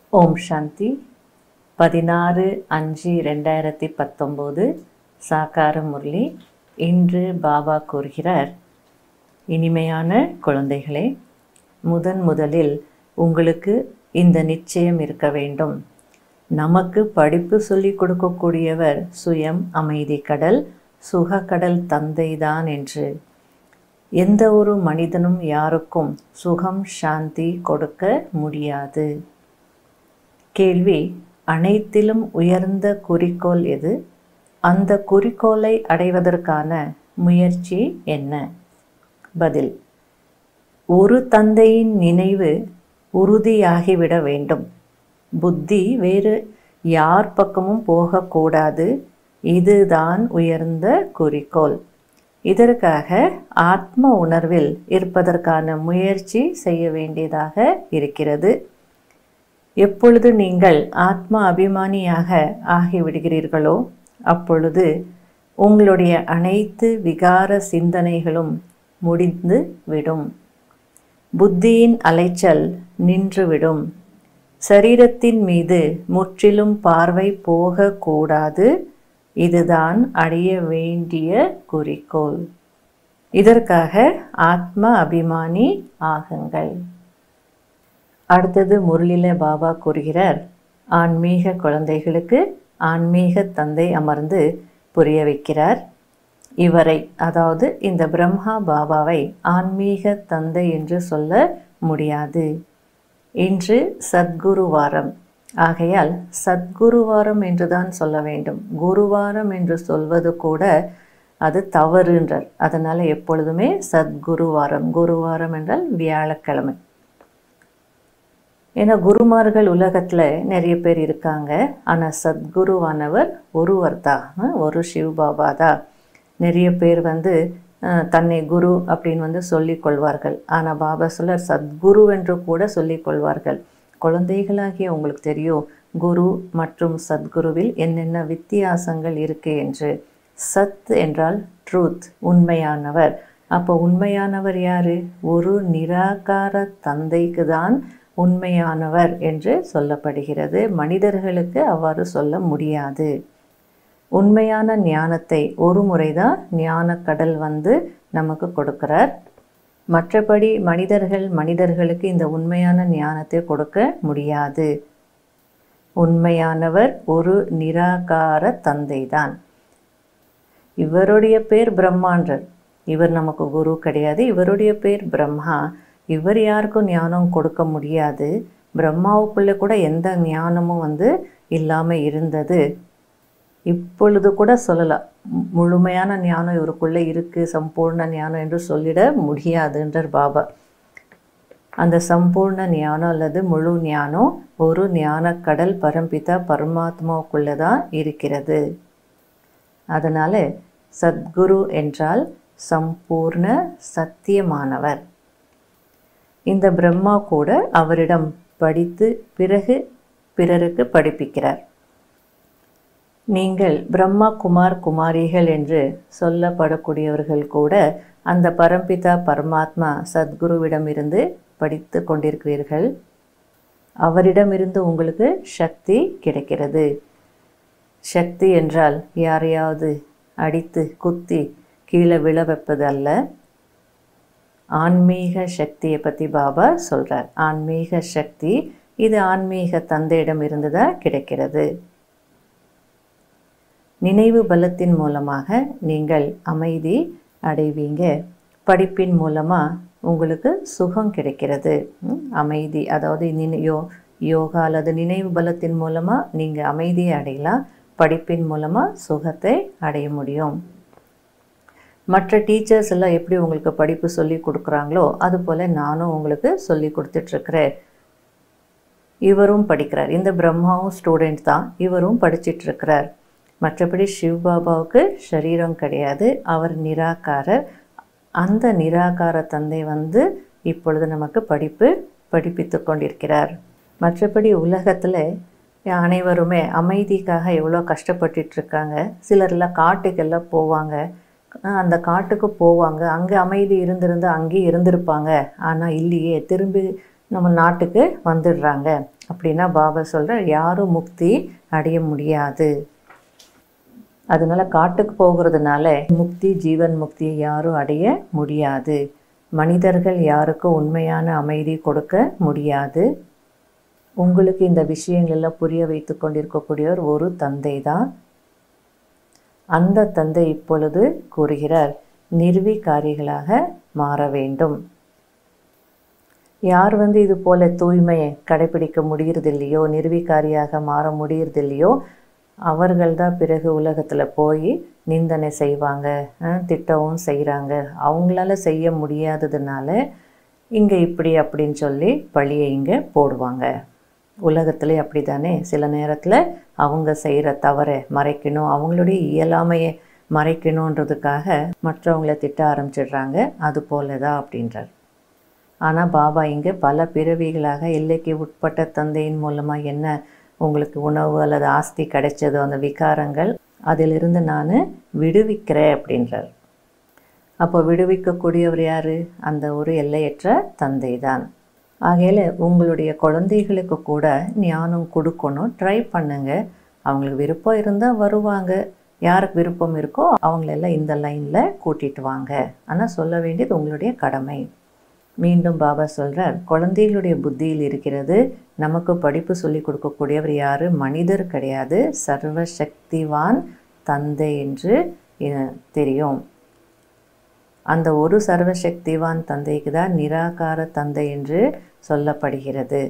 ஓம் சாந்தி பதினாறு அஞ்சு ரெண்டாயிரத்தி பத்தொம்போது சாக்கார முரளி இன்று பாபா கூறுகிறார் இனிமையான குழந்தைகளே முதன் முதலில் உங்களுக்கு இந்த நிச்சயம் இருக்க வேண்டும் நமக்கு படிப்பு சொல்லிக் கொடுக்கக்கூடியவர் சுயம் அமைதி கடல் சுகக்கடல் தந்தைதான் என்று எந்த ஒரு மனிதனும் யாருக்கும் சுகம் சாந்தி கொடுக்க முடியாது கேள்வி அனைத்திலும் உயர்ந்த குறிக்கோள் எது அந்த குறிக்கோளை அடைவதற்கான முயற்சி என்ன பதில் ஒரு தந்தையின் நினைவு உறுதியாகிவிட வேண்டும் புத்தி வேறு யார் பக்கமும் போகக்கூடாது இதுதான் உயர்ந்த குறிக்கோள் இதற்காக ஆத்ம உணர்வில் இருப்பதற்கான முயற்சி செய்ய வேண்டியதாக இருக்கிறது எப்பொழுது நீங்கள் ஆத்ம அபிமானியாக ஆகிவிடுகிறீர்களோ அப்பொழுது உங்களுடைய அனைத்து விகார சிந்தனைகளும் முடிந்து விடும் புத்தியின் அலைச்சல் நின்றுவிடும் சரீரத்தின் மீது முற்றிலும் பார்வை போகக்கூடாது இதுதான் அடைய வேண்டிய குறிக்கோள் இதற்காக ஆத்ம அபிமானி ஆகுங்கள் அடுத்தது முரளில பாபா கூறுகிறார் ஆன்மீக குழந்தைகளுக்கு ஆன்மீக தந்தை அமர்ந்து புரிய வைக்கிறார் இவரை அதாவது இந்த பிரம்மா பாபாவை ஆன்மீக தந்தை என்று சொல்ல முடியாது இன்று சத்குருவாரம் ஆகையால் சத்குருவாரம் என்றுதான் சொல்ல வேண்டும் குருவாரம் என்று சொல்வது கூட அது தவறுன்றார் அதனால் எப்பொழுதுமே சத்குருவாரம் குருவாரம் என்றால் வியாழக்கிழமை ஏன்னா குருமார்கள் உலகத்தில் நிறைய பேர் இருக்காங்க ஆனால் சத்குருவானவர் ஒருவர் தான் ஒரு சிவபாபா தான் நிறைய பேர் வந்து தன்னை குரு அப்படின்னு வந்து சொல்லிக் கொள்வார்கள் ஆனால் பாபா சொல்லர் சத்குரு என்று கூட சொல்லிக் கொள்வார்கள் குழந்தைகளாகிய உங்களுக்கு தெரியும் குரு மற்றும் சத்குருவில் என்னென்ன வித்தியாசங்கள் இருக்கு என்று சத் என்றால் ட்ரூத் உண்மையானவர் அப்போ உண்மையானவர் யாரு ஒரு நிராகார தந்தைக்கு தான் உண்மையானவர் என்று சொல்லப்படுகிறது மனிதர்களுக்கு அவ்வாறு சொல்ல முடியாது உண்மையான ஞானத்தை ஒரு முறைதான் ஞான கடல் வந்து நமக்கு கொடுக்கிறார் மற்றபடி மனிதர்கள் மனிதர்களுக்கு இந்த உண்மையான ஞானத்தை கொடுக்க முடியாது உண்மையானவர் ஒரு நிராகார தந்தை தான் இவருடைய பேர் பிரம்மாண்டர் இவர் நமக்கு குரு கிடையாது இவருடைய பேர் பிரம்மா இவர் யாருக்கும் ஞானம் கொடுக்க முடியாது பிரம்மாவுக்குள்ளே கூட எந்த ஞானமும் வந்து இல்லாமல் இருந்தது இப்பொழுது கூட சொல்லலாம் முழுமையான ஞானம் இவருக்குள்ளே இருக்குது சம்பூர்ண ஞானம் என்று சொல்லிட முடியாதுன்றார் பாபா அந்த சம்பூர்ண ஞானம் அல்லது முழு ஞானம் ஒரு ஞான கடல் பரம்பிதா பரமாத்மாவுக்குள்ளே தான் இருக்கிறது அதனால் சத்குரு என்றால் சம்பூர்ண சத்தியமானவர் இந்த பிரம்மா கூட அவரிடம் படித்து பிறகு பிறருக்கு படிப்பிக்கிறார் நீங்கள் பிரம்மா குமார் குமாரிகள் என்று சொல்லப்படக்கூடியவர்கள் கூட அந்த பரம்பிதா பரமாத்மா சத்குருவிடமிருந்து படித்து கொண்டிருக்கிறீர்கள் அவரிடமிருந்து உங்களுக்கு சக்தி கிடைக்கிறது சக்தி என்றால் யாரையாவது அடித்து குத்தி கீழே விழ வைப்பது அல்ல ஆன்மீக சக்தியை பற்றி பாபா சொல்கிறார் ஆன்மீக சக்தி இது ஆன்மீக தந்தையிடம் இருந்து தான் கிடைக்கிறது நினைவு பலத்தின் மூலமாக நீங்கள் அமைதி அடைவீங்க படிப்பின் மூலமாக உங்களுக்கு சுகம் கிடைக்கிறது அமைதி அதாவது நினையோ யோகா அல்லது நினைவு பலத்தின் மூலமாக நீங்கள் அமைதியை அடையலாம் படிப்பின் மூலமாக சுகத்தை அடைய முடியும் மற்ற டீச்சர்ஸ் எல்லாம் எப்படி உங்களுக்கு படிப்பு சொல்லி கொடுக்குறாங்களோ அதுபோல் நானும் உங்களுக்கு சொல்லி கொடுத்துட்ருக்கிறேன் இவரும் படிக்கிறார் இந்த பிரம்மாவும் ஸ்டூடெண்ட் தான் இவரும் படிச்சிட்ருக்கிறார் மற்றபடி சிவபாபாவுக்கு சரீரம் கிடையாது அவர் நிராகாரர் அந்த நிராகார தந்தை வந்து இப்பொழுது நமக்கு படிப்பு படிப்பித்து கொண்டிருக்கிறார் மற்றபடி உலகத்தில் அனைவருமே அமைதிக்காக எவ்வளோ கஷ்டப்பட்டுட்ருக்காங்க சிலர்லாம் காட்டுக்கெல்லாம் போவாங்க அந்த காட்டுக்கு போவாங்க அங்கே அமைதி இருந்திருந்து அங்கேயே இருந்திருப்பாங்க ஆனால் இல்லையே திரும்பி நம்ம நாட்டுக்கு வந்துடுறாங்க அப்படின்னா பாபா சொல்கிற யாரும் முக்தி அடைய முடியாது அதனால காட்டுக்கு போகிறதுனால முக்தி ஜீவன் முக்தியை யாரும் அடைய முடியாது மனிதர்கள் யாருக்கும் உண்மையான அமைதி கொடுக்க முடியாது உங்களுக்கு இந்த விஷயங்களெல்லாம் புரிய வைத்து கொண்டிருக்கக்கூடியவர் ஒரு தந்தை தான் அந்த தந்தை இப்பொழுது கூறுகிறார் நிர்வீகாரிகளாக மாற வேண்டும் யார் வந்து இது போல தூய்மையை கடைபிடிக்க முடியறதில்லையோ நிர்வீகாரியாக மாற முடியறதில்லையோ அவர்கள் தான் பிறகு உலகத்தில் போய் நிந்தனை செய்வாங்க அஹ், திட்டவும் செய்கிறாங்க அவங்களால செய்ய முடியாததுனால இங்கே இப்படி அப்படின்னு சொல்லி பழியை இங்கே போடுவாங்க உலகத்திலே அப்படி தானே சில நேரத்தில் அவங்க செய்கிற தவறை மறைக்கணும் அவங்களுடைய இயலாமையை மறைக்கணுன்றதுக்காக மற்றவங்கள திட்ட ஆரம்பிச்சிடுறாங்க அது போல தான் அப்படின்றார் ஆனால் பாபா இங்கே பல பிறவிகளாக எல்லைக்கு உட்பட்ட தந்தையின் மூலமாக என்ன உங்களுக்கு உணவு அல்லது ஆஸ்தி கிடைச்சதோ அந்த விகாரங்கள் அதிலிருந்து நான் விடுவிக்கிறேன் அப்படின்றார் அப்போ விடுவிக்கக்கூடியவர் யார் அந்த ஒரு எல்லையற்ற தந்தை தான் ஆகையில் உங்களுடைய குழந்தைகளுக்கு கூட ஞானம் கொடுக்கணும் ட்ரை பண்ணுங்க அவங்களுக்கு விருப்பம் இருந்தால் வருவாங்க யாருக்கு விருப்பம் இருக்கோ அவங்களெல்லாம் இந்த லைனில் கூட்டிட்டு வாங்க ஆனால் சொல்ல வேண்டியது உங்களுடைய கடமை மீண்டும் பாபா சொல்கிறார் குழந்தைகளுடைய புத்தியில் இருக்கிறது நமக்கு படிப்பு சொல்லி கொடுக்கக்கூடியவர் யார் மனிதர் கிடையாது சர்வ சக்திவான் தந்தை என்று அஹ், தெரியும் அந்த ஒரு சர்வசக்திவான் தந்தைக்கு தான் நிராகார தந்தை என்று சொல்லப்படுகிறது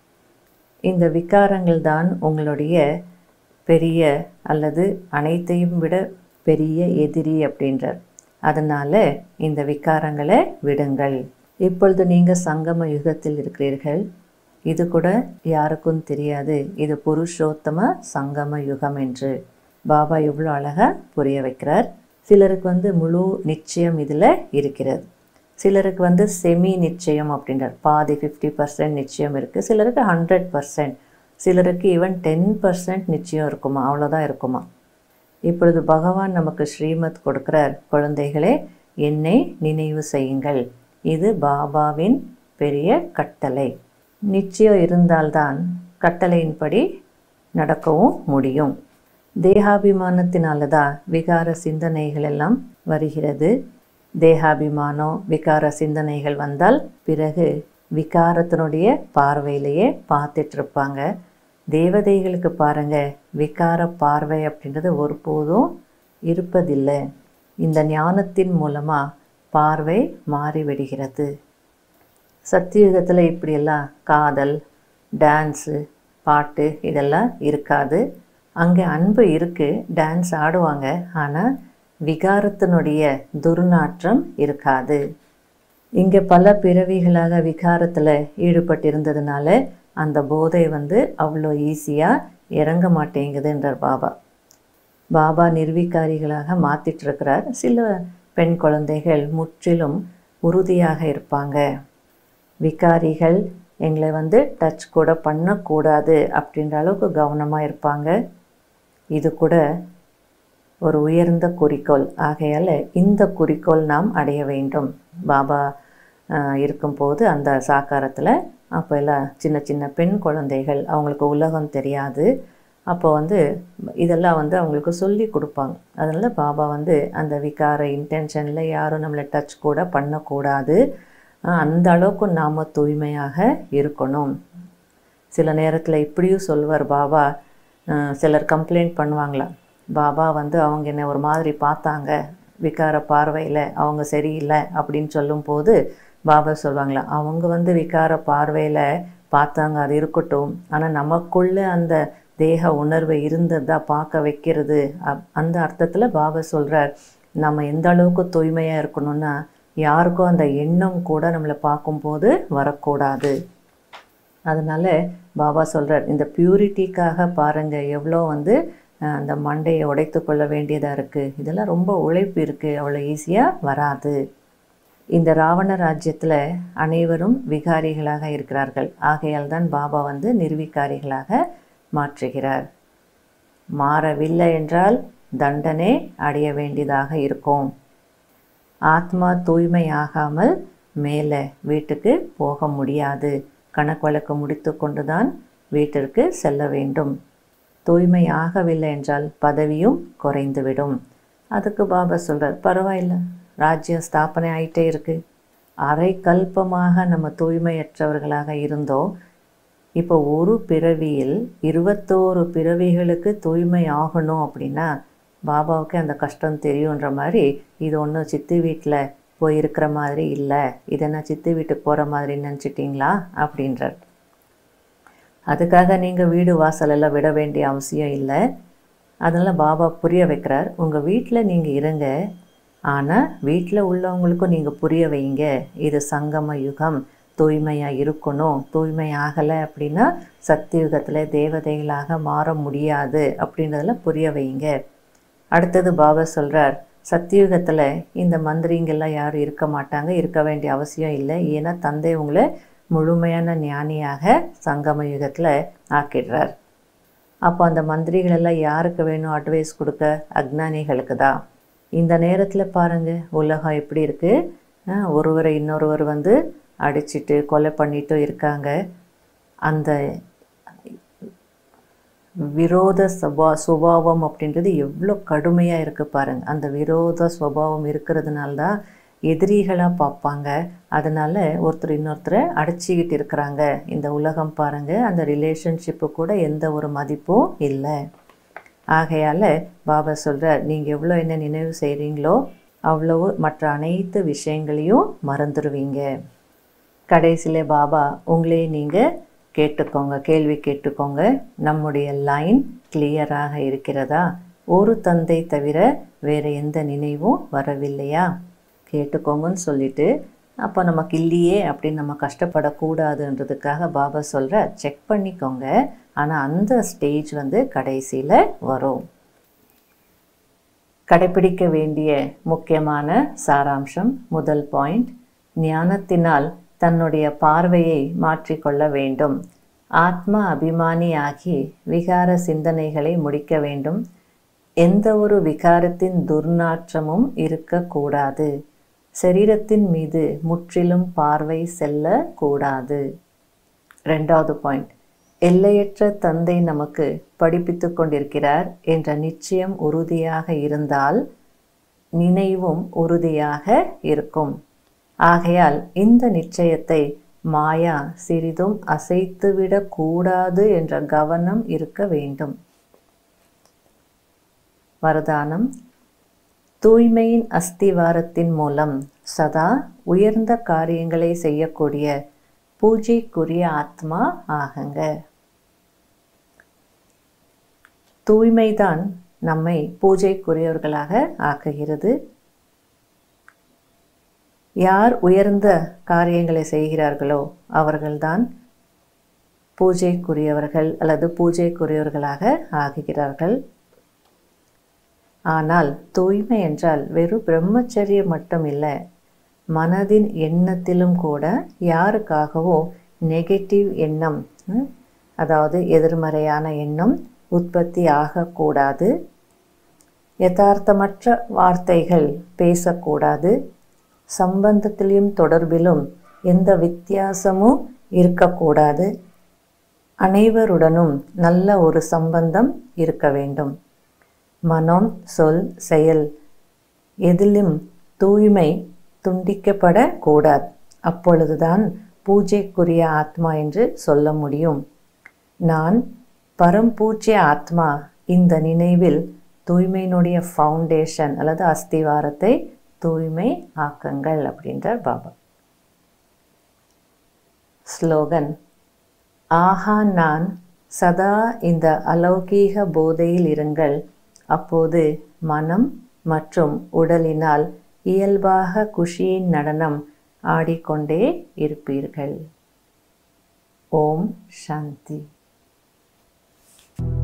இந்த விகாரங்கள் தான் உங்களுடைய பெரிய அல்லது அனைத்தையும் விட பெரிய எதிரி அப்படின்றார் அதனால் இந்த விகாரங்களை விடுங்கள் இப்பொழுது நீங்கள் சங்கம யுகத்தில் இருக்கிறீர்கள் இது கூட யாருக்கும் தெரியாது இது புருஷோத்தம சங்கம யுகம் என்று பாபா இவ்வளோ அழகாக புரிய வைக்கிறார் சிலருக்கு வந்து முழு நிச்சயம் இதில் இருக்கிறது சிலருக்கு வந்து செமி நிச்சயம் அப்படின்றார் பாதி ஃபிஃப்டி பர்சன்ட் நிச்சயம் இருக்குது சிலருக்கு ஹண்ட்ரட் பர்சன்ட் சிலருக்கு ஈவன் டென் பர்சன்ட் நிச்சயம் இருக்குமா அவ்வளோதான் இருக்குமா இப்பொழுது பகவான் நமக்கு ஸ்ரீமத் கொடுக்கிறார் குழந்தைகளே என்னை நினைவு செய்யுங்கள் இது பாபாவின் பெரிய கட்டளை நிச்சயம் இருந்தால்தான் கட்டளையின்படி நடக்கவும் முடியும் தேகாபிமானத்தினால தான் விகார சிந்தனைகள் எல்லாம் வருகிறது தேகாபிமானம் விகார சிந்தனைகள் வந்தால் பிறகு விகாரத்தினுடைய பார்வையிலேயே பார்த்துட்டு இருப்பாங்க தேவதைகளுக்கு பாருங்க விகார பார்வை அப்படின்றது ஒருபோதும் இருப்பதில்லை இந்த ஞானத்தின் மூலமாக பார்வை மாறிவிடுகிறது சத்தியுகத்தில் இப்படியெல்லாம் காதல் டான்ஸு பாட்டு இதெல்லாம் இருக்காது அங்கே அன்பு இருக்குது டான்ஸ் ஆடுவாங்க ஆனால் விகாரத்தினுடைய துர்நாற்றம் இருக்காது இங்கே பல பிறவிகளாக விகாரத்தில் ஈடுபட்டிருந்ததுனால அந்த போதை வந்து அவ்வளோ ஈஸியாக இறங்க மாட்டேங்குதுன்றார் பாபா பாபா நிர்வீகாரிகளாக மாற்றிட்டு இருக்கிறார் சில பெண் குழந்தைகள் முற்றிலும் உறுதியாக இருப்பாங்க விகாரிகள் எங்களை வந்து டச் கூட பண்ணக்கூடாது அப்படின்ற அளவுக்கு கவனமாக இருப்பாங்க இது கூட ஒரு உயர்ந்த குறிக்கோள் ஆகையால் இந்த குறிக்கோள் நாம் அடைய வேண்டும் பாபா ஆஹ், இருக்கும்போது அந்த சாக்காரத்தில் அப்போ எல்லாம் சின்ன சின்ன பெண் குழந்தைகள் அவங்களுக்கு உலகம் தெரியாது அப்போ வந்து இதெல்லாம் வந்து அவங்களுக்கு சொல்லி கொடுப்பாங்க அதனால் பாபா வந்து அந்த விகார இன்டென்ஷனில் யாரும் நம்மளை டச் கூட பண்ணக்கூடாது ஆஹ், அந்த அளவுக்கு நாம் தூய்மையாக இருக்கணும் சில நேரத்தில் இப்படியும் சொல்வார் பாபா அஹ், சிலர் கம்ப்ளைண்ட் பண்ணுவாங்களாம் பாபா வந்து அவங்க என்ன ஒரு மாதிரி பார்த்தாங்க விகார பார்வையில் அவங்க சரியில்லை அப்படின்னு சொல்லும்போது பாபா சொல்லுவாங்களா அவங்க வந்து விகார பார்வையில் பார்த்தாங்க அது இருக்கட்டும் ஆனால் நமக்குள்ள அந்த தேக உணர்வு இருந்ததா பார்க்க வைக்கிறது அப்- அந்த அர்த்தத்தில் பாபா சொல்கிறார் நம்ம எந்த அளவுக்கு தூய்மையாக இருக்கணும்னா யாருக்கும் அந்த எண்ணம் கூட நம்மளை பார்க்கும்போது வரக்கூடாது அதனால் பாபா சொல்கிறார் இந்த பியூரிட்டிக்காக பாருங்கள் எவ்வளோ வந்து அஹ், அந்த மண்டையை உடைத்து கொள்ள வேண்டியதாக இருக்குது இதெல்லாம் ரொம்ப உழைப்பு இருக்குது அவ்வளோ ஈஸியாக வராது இந்த ராவண ராஜ்யத்தில் அனைவரும் விகாரிகளாக இருக்கிறார்கள் ஆகையால் தான் பாபா வந்து நிர்விகாரிகளாக மாற்றுகிறார் மாறவில்லை என்றால் தண்டனை அடைய வேண்டியதாக இருக்கும் ஆத்மா தூய்மையாகாமல் மேலே வீட்டுக்கு போக முடியாது கணக்கு வழக்கு முடித்து கொண்டுதான் வீட்டிற்கு செல்ல வேண்டும் தூய்மை ஆகவில்லை என்றால் பதவியும் குறைந்துவிடும் அதுக்கு பாபா சொல்கிறார் பரவாயில்ல ராஜ்யம் ஸ்தாபனை ஆயிட்டே இருக்கு அரை கல்பமாக நம்ம தூய்மையற்றவர்களாக இருந்தோம் இப்போ ஒரு பிறவியில் இருபத்தோரு பிறவிகளுக்கு தூய்மை ஆகணும் அப்படின்னா பாபாவுக்கு அந்த கஷ்டம் தெரியுன்ற மாதிரி இது ஒன்றும் சித்தி வீட்டில் போய் இருக்கிற மாதிரி இல்லை இதை நான் சித்தி வீட்டுக்கு போகிற மாதிரி நினச்சிட்டிங்களா அப்படின்றார் அதுக்காக நீங்கள் வீடு வாசலெல்லாம் விட வேண்டிய அவசியம் இல்லை அதனால் பாபா புரிய வைக்கிறார் உங்கள் வீட்டில் நீங்கள் இருங்க ஆனால் வீட்டில் உள்ளவங்களுக்கும் நீங்கள் புரிய வைங்க இது சங்கம யுகம் தூய்மையாக இருக்கணும் தூய்மை ஆகலை அப்படின்னா சத்தியுகத்தில் தேவதைகளாக மாற முடியாது அப்படின்றதில் புரிய வைங்க அடுத்தது பாபா சொல்கிறார் சத்தியுகத்தில் இந்த மந்திரிங்கெல்லாம் யாரும் இருக்க மாட்டாங்க இருக்க வேண்டிய அவசியம் இல்லை ஏன்னா தந்தை உங்களை முழுமையான ஞானியாக சங்கம யுகத்தில் ஆக்கிடுறார் அப்போ அந்த மந்திரிகள் எல்லாம் யாருக்கு வேணும் அட்வைஸ் கொடுக்க அக்ஞானிகளுக்கு தான் இந்த நேரத்தில் பாருங்கள் உலகம் எப்படி இருக்குது ஒருவரை இன்னொருவர் வந்து அடிச்சிட்டு கொலை பண்ணிட்டு இருக்காங்க அந்த விரோத சபா சுபாவம் அப்படின்றது எவ்வளோ கடுமையாக இருக்குது பாருங்கள் அந்த விரோத சுபாவம் இருக்கிறதுனால தான் எதிரிகளாக பார்ப்பாங்க அதனால் ஒருத்தர் இன்னொருத்தரை அடைச்சிக்கிட்டு இருக்கிறாங்க இந்த உலகம் பாருங்கள் அந்த ரிலேஷன்ஷிப்பு கூட எந்த ஒரு மதிப்பும் இல்லை ஆகையால் பாபா சொல்கிறார் நீங்கள் எவ்வளோ என்ன நினைவு செய்கிறீங்களோ அவ்வளவு மற்ற அனைத்து விஷயங்களையும் மறந்துடுவீங்க கடைசியில் பாபா உங்களே நீங்கள் கேட்டுக்கோங்க கேள்வி கேட்டுக்கோங்க நம்முடைய லைன் கிளியராக இருக்கிறதா ஒரு தந்தை தவிர வேறு எந்த நினைவும் வரவில்லையா கேட்டுக்கோங்கன்னு சொல்லிட்டு அப்போ நமக்கு இல்லையே அப்படின்னு நம்ம கஷ்டப்படக்கூடாதுன்றதுக்காக பாபா சொல்கிற செக் பண்ணிக்கோங்க ஆனால் அந்த ஸ்டேஜ் வந்து கடைசியில் வரும் கடைபிடிக்க வேண்டிய முக்கியமான சாராம்சம் முதல் பாயிண்ட் ஞானத்தினால் தன்னுடைய பார்வையை மாற்றிக்கொள்ள வேண்டும் ஆத்ம அபிமானியாகி விகார சிந்தனைகளை முடிக்க வேண்டும் எந்த ஒரு விகாரத்தின் துர்நாற்றமும் இருக்கக்கூடாது சரீரத்தின் மீது முற்றிலும் பார்வை செல்லக்கூடாது ரெண்டாவது பாயிண்ட் எல்லையற்ற தந்தை நமக்கு படிப்பித்து கொண்டிருக்கிறார் என்ற நிச்சயம் உறுதியாக இருந்தால் நினைவும் உறுதியாக இருக்கும் ஆகையால் இந்த நிச்சயத்தை மாயா சிறிதும் அசைத்துவிடக் கூடாது என்ற கவனம் இருக்க வேண்டும் வரதானம் தூய்மையின் அஸ்திவாரத்தின் மூலம் சதா உயர்ந்த காரியங்களை செய்யக்கூடிய பூஜைக்குரிய ஆத்மா ஆகுங்க தூய்மைதான் நம்மை பூஜைக்குரியவர்களாக ஆக்குகிறது யார் உயர்ந்த காரியங்களை செய்கிறார்களோ அவர்கள்தான் பூஜைக்குரியவர்கள் அல்லது பூஜைக்குரியவர்களாக ஆகுகிறார்கள் ஆனால் தூய்மை என்றால் வெறும் பிரம்மச்சரியம் மட்டும் இல்லை மனதின் எண்ணத்திலும் கூட யாருக்காகவும் நெகட்டிவ் எண்ணம் ம், அதாவது எதிர்மறையான எண்ணம் உற்பத்தி ஆகக்கூடாது யதார்த்தமற்ற வார்த்தைகள் பேசக்கூடாது சம்பந்தத்திலும் தொடர்பிலும் எந்த வித்தியாசமும் இருக்கக்கூடாது அனைவருடனும் நல்ல ஒரு சம்பந்தம் இருக்க வேண்டும் மனம் சொல் செயல் எதிலும் தூய்மை துண்டிக்கப்படக்கூடாது அப்பொழுதுதான் பூஜைக்குரிய ஆத்மா என்று சொல்ல முடியும் நான் பரம்பூஜ்ய ஆத்மா இந்த நினைவில் தூய்மையினுடைய ஃபவுண்டேஷன் அல்லது அஸ்திவாரத்தை தூய்மை ஆக்குங்கள் அப்படின்றார் பாபா ஸ்லோகன் ஆஹா நான் சதா இந்த அலௌகீக போதையில் இருங்கள் அப்போது மனம் மற்றும் உடலினால் இயல்பாக குஷியின் நடனம் ஆடிக்கொண்டே இருப்பீர்கள் ஓம் சாந்தி